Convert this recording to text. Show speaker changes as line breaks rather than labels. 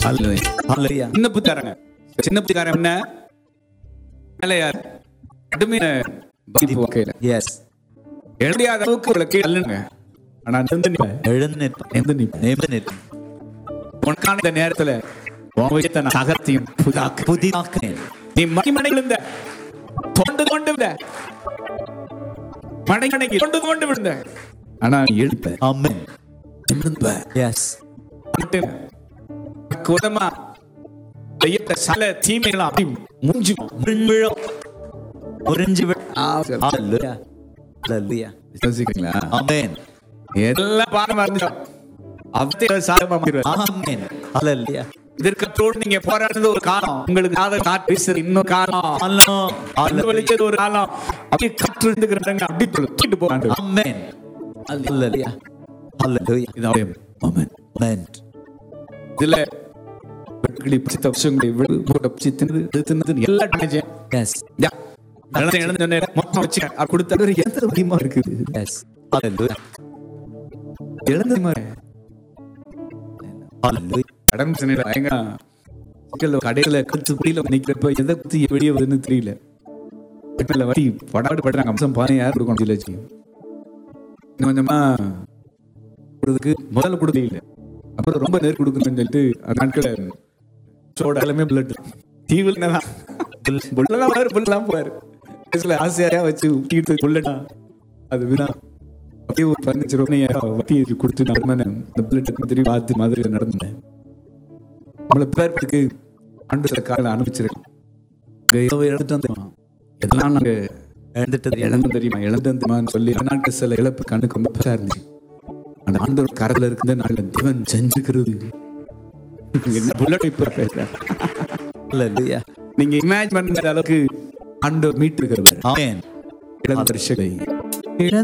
Hallelujah.
Hallelujah.
சின்ன புத்தாரங்க சின்ன புத்திக்காரன் என்ன வேலையார் கடுமையான பாதிப்பு வாழ்க்கையில
Yes.
எழுதியாத அளவுக்கு உங்களுக்கு அல்லுங்க ஆனா நிமிர்ந்து நிப்ப.
எழுந்து நிற்பேன்.
நிமிர்ந்து நிப்ப.
நிமிர்ந்து நிற்பேன்.
உனக்கான இந்த நேரத்துல உன் விஷயத்தை நான் அகத்தையும் புதாக்கு
புதிதாக்கினேன்.
நீ மணிமனை விழுந்த தொண்டு கொண்டு விழுந்த மணிமனைக்கு தொண்டு கொண்டு விழுந்த ஆனா நீ எழுப்ப
Amen.
நிமிர்ந்த
Yes.
மட்டும் குதமா செய்யத்த சல தீமைகள் அப்படி மூஞ்சி
முறிஞ்சு விழும். முறிஞ்சு விழும். Hallelujah. Hallelujah.
விசுவாசிக்கிறீங்களா
Amen.
எல்லாம் பாரமா இருந்துச்சோம் அவத்தை சாதமா மாறிடுவார்.
Amen. Hallelujah.
இதற்கத்தோடு நீங்க போராடுறது ஒரு காலம் உங்களுக்கு காத காற்று வீசுறது இன்னொரு காலம்
Hallelujah.
அந்த வெளிச்சது ஒரு காலம் அப்படியே காற்று இருந்துக்கிறவங்க அப்படி தூக்கிட்டு போவாங்க
Amen. Hallelujah. Hallelujah.
இது அவயம்
Amen. Amen.
இதுல வெட்டுக்கிளி பிடித்த விஷயங்களை விடு போட்ட பிடிச்சி தின்னது இது தின்னது எல்லா டேமேஜ்
Yes.
இழந்து இழந்து சொன்னேன் மொத்தம் வச்சு கொடுத்தது எந்த வடிமா இருக்குது
Yes. Hallelujah.
இழந்த மாதிரி
Hallelujah.
கடன் பிரச்சனையில பயங்கர சிக்கல்ல கடையில கழுத்து புடியில நிக்கிறப்ப எதை குத்தி வெளியே வருதுன்னு தெரியல வீட்டுல வட்டி படாடு படுறாங்க அம்சம் பானை யார் கொடுக்கணும் சொல்லி வச்சு இன்னும் கொஞ்சமா கொடுறதுக்கு முதல்ல கொடுக்க இல்லை அப்புறம் ரொம்ப நேர் கொடுக்கணும்னு சொல்லிட்டு அந்த நாட்கள சோட எல்லாமே பிளட் தீவில் தான் புள்ளலாம் பாரு புள்ளலாம் பாரு வயசுல ஆசையா வச்சு ஊட்டிட்டு புள்ளடா அது வீணா அப்படியே ஒரு பதினஞ்சு ரூபாய் வட்டி கொடுத்து நான் இந்த பிளட் திரும்பி பார்த்து மாதிரி நடந்தேன் நம்மளை பேருக்கு ஆண்டு சில காலம் அனுப்பிச்சிருக்கோம் எவ்வளவு இழந்துட்டு வந்தோம் எல்லாம் நாங்க
எழுந்துட்டது
இழந்து தெரியுமா இழந்து தெரியுமான்னு சொல்லி நாட்டு சில இழப்பு கண்ணுக்கு ரொம்ப பெருசா இருந்துச்சு அந்த ஆண்டோட கரத்துல இருக்கிற நாள் தேவன் செஞ்சுக்கிறது என்ன புல்லட் இப்ப பேசுறேன்
Hallelujah.
நீங்க இமேஜின் பண்ற அளவுக்கு ஆண்டவர் மீட்டு இருக்கிறவர்
Amen.
இழந்த வருஷங்களை
இழந்த